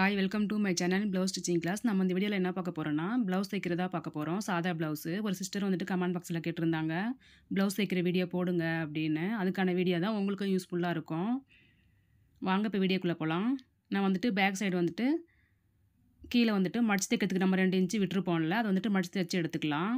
hi welcome to my channel blouse stitching class நம்ம இந்த வீடியோவில் என்ன பார்க்க போகிறோம்னா ப்ளவுஸ் தைக்கிறதா பார்க்க போகிறோம் சாதா ப்ளவுஸு ஒரு சிஸ்டர் வந்துட்டு கமெண்ட் பாக்ஸில் கேட்டிருந்தாங்க ப்ளவுஸ் தைக்கிற வீடியோ போடுங்க அப்படின்னு அதுக்கான வீடியோ தான் உங்களுக்கும் யூஸ்ஃபுல்லாக இருக்கும் வாங்க இப்போ வீடியோக்குள்ளே போகலாம் நான் வந்துட்டு பேக் சைடு வந்துட்டு கீழே வந்துட்டு மடிச்சு தைக்கிறதுக்கு நம்ம ரெண்டு இன்ச்சு விட்டுருப்போம்ல அதை வந்துட்டு மடிச்சு தைச்சு எடுத்துக்கலாம்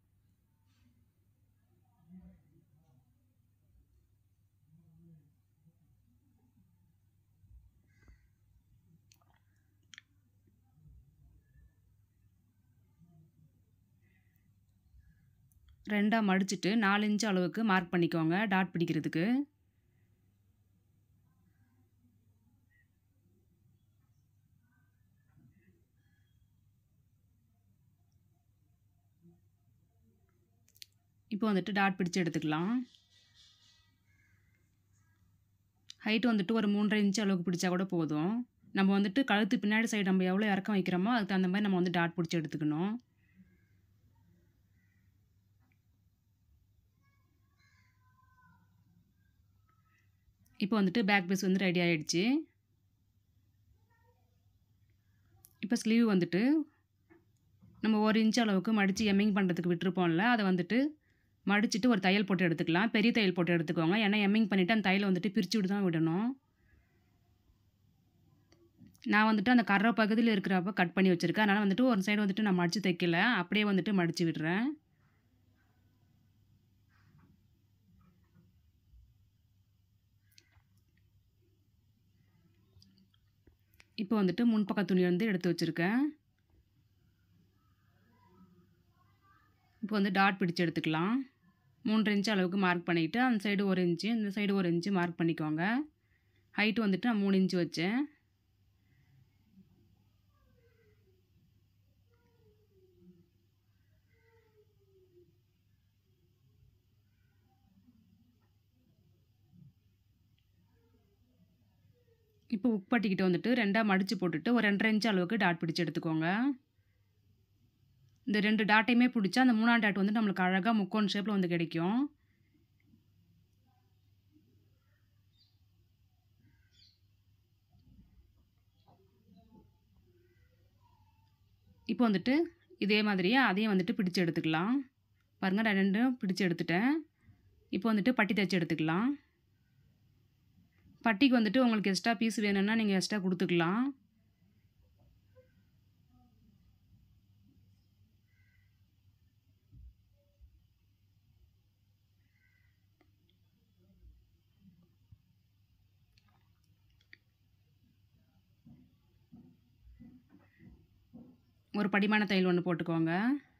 ரெண்டாக மடிச்சுட்டு நாலு இன்ச்சு அளவுக்கு மார்க் பண்ணிக்கோங்க டாட் பிடிக்கிறதுக்கு இப்போ வந்துட்டு டாட் பிடிச்சு எடுத்துக்கலாம் ஹைட் வந்துட்டு ஒரு மூன்றரை இன்ச்சு அளவுக்கு பிடிச்சா கூட போதும் நம்ம வந்துட்டு கழுத்து பின்னாடி சைடு நம்ம எவ்வளோ இறக்கம் வைக்கிறோமோ அதுக்கு தகுந்த மாதிரி நம்ம வந்து டாட் பிடிச்சி எடுத்துக்கணும் இப்போ வந்துட்டு பேக் பீஸ் வந்து ரெடி ஆகிடுச்சு இப்போ ஸ்லீவ் வந்துட்டு நம்ம ஒரு இன்ச் அளவுக்கு மடித்து எம்மிங் பண்ணுறதுக்கு விட்டுருப்போம்ல அதை வந்துட்டு மடிச்சுட்டு ஒரு தையல் போட்டு எடுத்துக்கலாம் பெரிய தையல் போட்டு எடுத்துக்கோங்க ஏன்னா எம்மிங் பண்ணிவிட்டு அந்த தையலை வந்துட்டு பிரித்து விட்டு தான் விடணும் நான் வந்துட்டு அந்த கரை பகுதியில் இருக்கிறப்ப கட் பண்ணி வச்சுருக்கேன் அதனால் வந்துட்டு ஒரு சைடு வந்துட்டு நான் மடித்து தைக்கல அப்படியே வந்துட்டு மடித்து விடுறேன் இப்போ வந்துட்டு முன்பக்க துணி வந்து எடுத்து வச்சுருக்கேன் இப்போ வந்து டாட் பிடிச்சு எடுத்துக்கலாம் மூன்று இன்ச்சு அளவுக்கு மார்க் பண்ணிவிட்டு அந்த சைடு ஒரு இன்ச்சு இந்த சைடு ஒரு இன்ச்சு மார்க் பண்ணிக்கோங்க ஹைட்டு வந்துட்டு நான் மூணு இன்ச்சு வச்சேன் இப்போ உப்பட்டிக்கிட்ட வந்துட்டு ரெண்டாக மடித்து போட்டுட்டு ஒரு ரெண்டரை இன்ச் அளவுக்கு டாட் பிடிச்சி எடுத்துக்கோங்க இந்த ரெண்டு டாட்டையுமே பிடிச்சா அந்த மூணாம் டாட் வந்து நம்மளுக்கு அழகாக முக்கோன் ஷேப்பில் வந்து கிடைக்கும் இப்போ வந்துட்டு இதே மாதிரியே அதையும் வந்துட்டு பிடிச்சு எடுத்துக்கலாம் பாருங்கள் நான் ரெண்டும் பிடிச்சு எடுத்துட்டேன் இப்போ வந்துட்டு பட்டி தைச்சி எடுத்துக்கலாம் பட்டிக்கு வந்துட்டு உங்களுக்கு எக்ஸ்ட்ரா பீஸ் வேணும்னா நீங்கள் எக்ஸ்ட்ரா கொடுத்துக்கலாம் ஒரு படிமான தையல் ஒன்று போட்டுக்கோங்க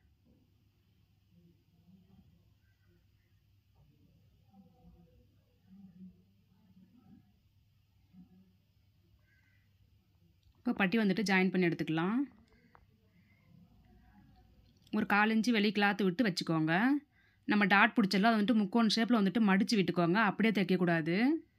இப்போ பட்டி வந்துட்டு ஜாயின் பண்ணி எடுத்துக்கலாம் ஒரு கால் இன்ச்சு வெளி கிளாத்து விட்டு வச்சுக்கோங்க நம்ம டாட் பிடிச்சலாம் அதை வந்துட்டு முக்கோன் ஷேப்பில் வந்துட்டு மடித்து விட்டுக்கோங்க அப்படியே தைக்கக்கூடாது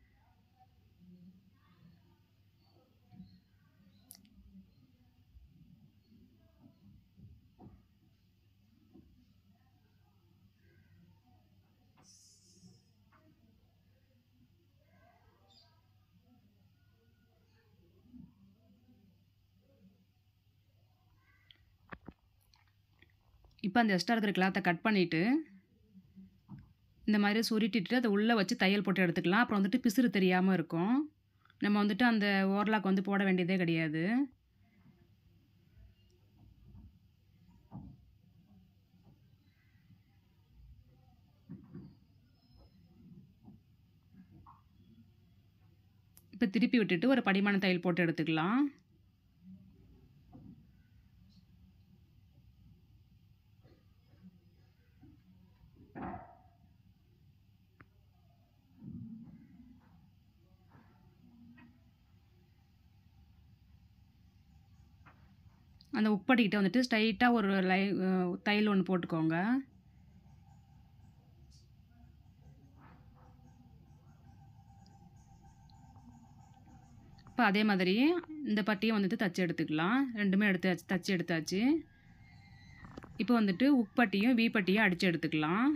இப்போ அந்த எக்ஸ்ட்ரா இருக்கிற கிளாத்தை கட் பண்ணிவிட்டு இந்த மாதிரி சுருட்டிட்டு அதை உள்ளே வச்சு தையல் போட்டு எடுத்துக்கலாம் அப்புறம் வந்துட்டு பிசுறு தெரியாமல் இருக்கும் நம்ம வந்துட்டு அந்த ஓர்லாக் வந்து போட வேண்டியதே கிடையாது இப்போ திருப்பி விட்டுட்டு ஒரு படிமான தையல் போட்டு எடுத்துக்கலாம் அந்த உப்பட்டிக்கிட்ட வந்துட்டு ஸ்ட்ரைட்டாக ஒரு லை தையல் ஒன்று போட்டுக்கோங்க இப்போ அதே மாதிரி இந்த பட்டியும் வந்துட்டு தச்சு எடுத்துக்கலாம் ரெண்டுமே எடுத்து தச்சு எடுத்தாச்சு இப்போ வந்துட்டு உப்பட்டியும் வீப்பட்டியும் அடித்து எடுத்துக்கலாம்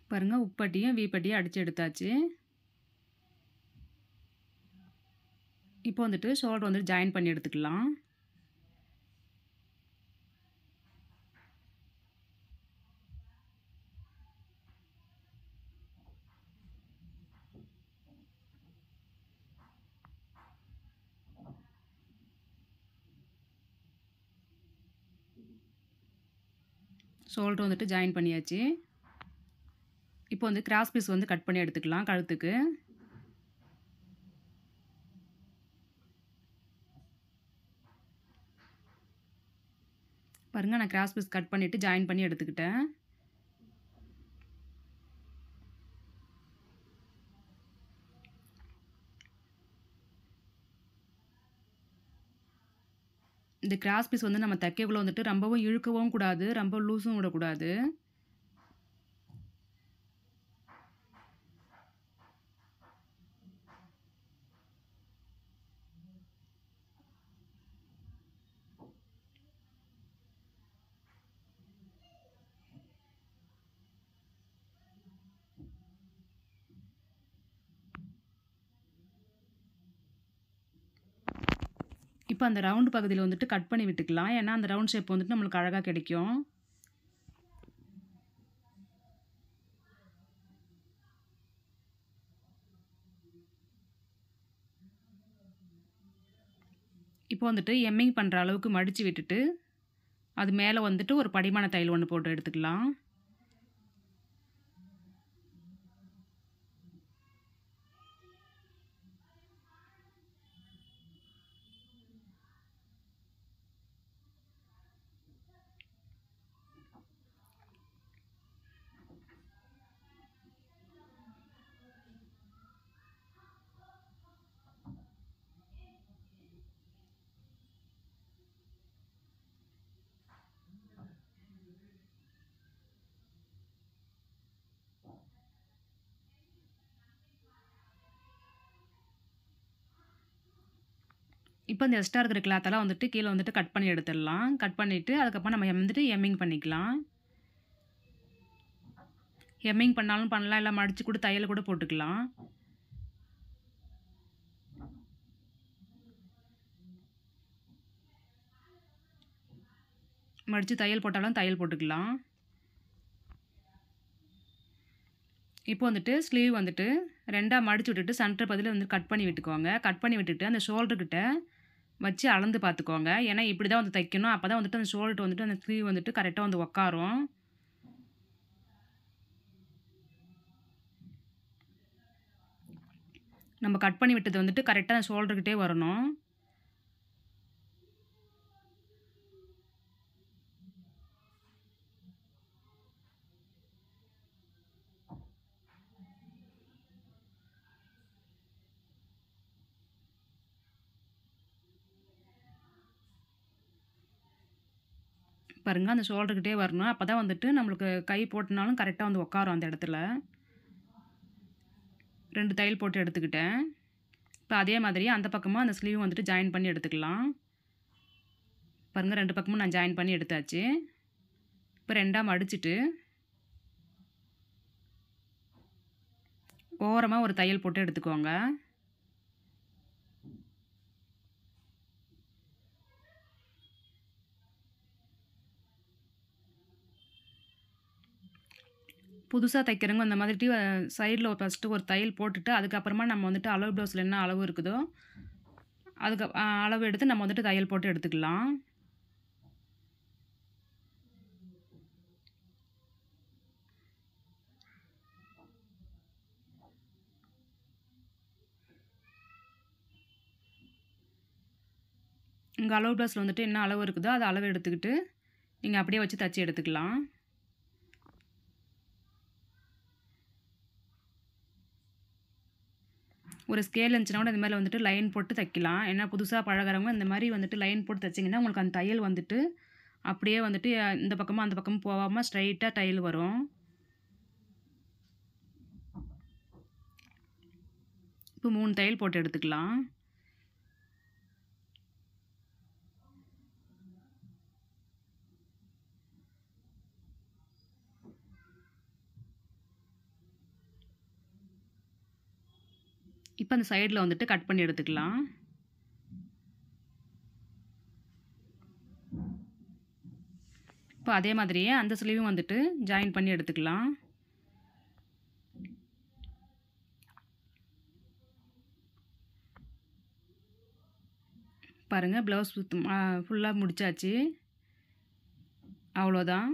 பாருங்க உப்பட்டியும் வீப்பட்டியும் அடித்து எடுத்தாச்சு இப்போ வந்துட்டு ஷோல்டர் வந்துட்டு ஜாயின் பண்ணி எடுத்துக்கலாம் ஷோல்டர் வந்துட்டு ஜாயின் பண்ணியாச்சு இப்போ வந்து கிராஸ் பீஸ் வந்து கட் பண்ணி எடுத்துக்கலாம் கழுத்துக்கு பாருங்க நான் கிராஸ் பீஸ் கட் பண்ணிவிட்டு ஜாயின் பண்ணி எடுத்துக்கிட்டேன் இந்த கிராஸ் பீஸ் வந்து நம்ம தைக்கக்குள்ள வந்துட்டு ரொம்பவும் இழுக்கவும் கூடாது ரொம்ப லூஸும் விடக்கூடாது இப்போ அந்த ரவுண்டு பகுதியில் வந்துட்டு கட் பண்ணி விட்டுக்கலாம் ஏன்னா அந்த ரவுண்ட் ஷேப் வந்துட்டு நம்மளுக்கு அழகாக கிடைக்கும் இப்போ வந்துட்டு எம்மிங் பண்ணுற அளவுக்கு மடித்து விட்டுட்டு அது மேலே வந்துட்டு ஒரு படிமான தையல் ஒன்று போட்டு எடுத்துக்கலாம் இப்போ இந்த எக்ஸ்ட்ரா இருக்கிற கிளாத்தெல்லாம் வந்துட்டு கீழே வந்துட்டு கட் பண்ணி எடுத்துடலாம் கட் பண்ணிவிட்டு அதுக்கப்புறம் நம்ம வந்துட்டு எம்மிங் பண்ணிக்கலாம் எம்மிங் பண்ணாலும் பண்ணலாம் இல்லை மடித்து கூட தையல் கூட போட்டுக்கலாம் மடித்து தையல் போட்டாலும் தையல் போட்டுக்கலாம் இப்போ வந்துட்டு ஸ்லீவ் வந்துட்டு ரெண்டாக மடித்து விட்டுட்டு சென்டர் பதில் வந்து கட் பண்ணி விட்டுக்கோங்க கட் பண்ணி விட்டுட்டு அந்த ஷோல்டர்கிட்ட வச்சு அளந்து பார்த்துக்கோங்க ஏன்னா இப்படி தான் வந்து தைக்கணும் அப்போ தான் வந்துட்டு அந்த ஷோல்டர் வந்துட்டு அந்த ஸ்லீவ் வந்துட்டு கரெக்டாக வந்து உக்காரும் நம்ம கட் பண்ணி விட்டது வந்துட்டு கரெக்டாக அந்த ஷோல்டர்கிட்டே வரணும் பாருங்கள் அந்த ஷோல்டர்கிட்டே வரணும் அப்போ தான் வந்துட்டு நம்மளுக்கு கை போட்டனாலும் கரெக்டாக வந்து உட்காரும் அந்த இடத்துல ரெண்டு தையல் போட்டு எடுத்துக்கிட்டேன் இப்போ அதே மாதிரி அந்த பக்கமும் அந்த ஸ்லீவ் வந்துட்டு ஜாயின் பண்ணி எடுத்துக்கலாம் பாருங்கள் ரெண்டு பக்கமும் நான் ஜாயின் பண்ணி எடுத்தாச்சு இப்போ ரெண்டாக மடிச்சிட்டு ஓரமாக ஒரு தையல் போட்டு எடுத்துக்கோங்க புதுசாக தைக்கிறவங்க அந்த மாதிரி சைடில் ஃபஸ்ட்டு ஒரு தையல் போட்டுட்டு அதுக்கப்புறமா நம்ம வந்துட்டு அளவு ப்ளவுஸில் என்ன அளவு இருக்குதோ அதுக்கு ஆ, அளவு எடுத்து நம்ம வந்துட்டு தையல் போட்டு எடுத்துக்கலாம் உங்கள் அளவு ப்ளவுஸில் வந்துட்டு என்ன அளவு இருக்குதோ அது அளவு எடுத்துக்கிட்டு நீங்கள் அப்படியே வச்சு தச்சு எடுத்துக்கலாம் ஒரு ஸ்கேல் இருந்துச்சுன்னா கூட இந்த மாதிரி வந்துட்டு லைன் போட்டு தைக்கலாம் ஏன்னா புதுசாக பழகுறவங்க இந்த மாதிரி வந்துட்டு லைன் போட்டு தைச்சிங்கன்னா உங்களுக்கு அந்த தையல் வந்துட்டு அப்படியே வந்துட்டு அஹ், இந்த பக்கமும் அந்த பக்கமும் போகாமல் ஸ்ட்ரைட்டாக தையல் வரும் இப்போ மூணு தையல் போட்டு எடுத்துக்கலாம் இப்போ அந்த சைடில் வந்துட்டு கட் பண்ணி எடுத்துக்கலாம் இப்போ அதே மாதிரியே அந்த ஸ்லீவும் வந்துட்டு ஜாயின் பண்ணி எடுத்துக்கலாம் பாருங்கள் ப்ளவுஸ் ஃபுல்லாக முடிச்சாச்சு அவ்வளோதான்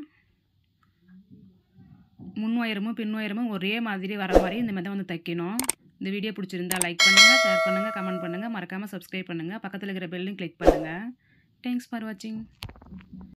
முன் உயரமும் பின் உயரமும் ஒரே மாதிரி வர மாதிரி இந்த மாதிரி தான் வந்து தைக்கணும் இந்த வீடியோ பிடிச்சிருந்தா லைக் பண்ணுங்கள் ஷேர் பண்ணுங்கள் கமெண்ட் பண்ணுங்கள் மறக்காமல் சப்ஸ்கிரைப் பண்ணுங்கள் பக்கத்தில் இருக்கிற பெல்லையும் கிளிக் பண்ணுங்கள் தேங்க்ஸ் ஃபார் வாட்சிங்